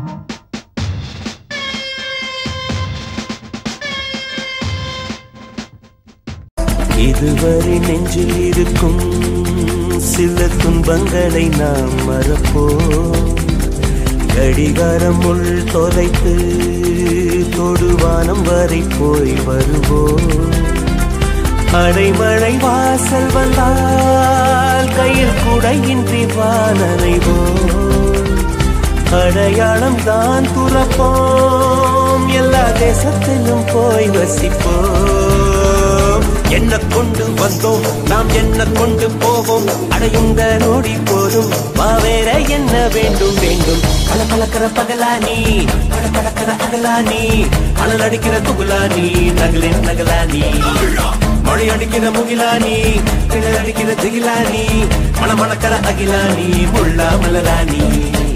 இதுவரை நெஞ்சில் இருக்கும் சில துன்பங்களை நாம் மறப்போம் கடிகாரம் உள் தொலைத்து தொடுவானம் வரை போய் வருவோம் அடைமழை வாசல் வந்தால் கையில் குடையின்றி வானனைவோம் அடையாளம் தான் துறப்போம் எல்லா தேசத்திலும் போய் வசிப்போம் என்ன கொண்டு வந்தோம் நாம் என்ன கொண்டு போவோம் அடையுங்க நோடி போதும் வா வேற என்ன வேண்டும் வேண்டும் பல பழக்கிற பகலானி பட படக்கிற அகலானி அனல் அடிக்கிற துகுலானி நகலின் நகலானி மழை அடிக்கிற முகிலானி கிணல் அடிக்கிற திகிலானி மணமணக்கிற அகிலானி முள்ளா மலராணி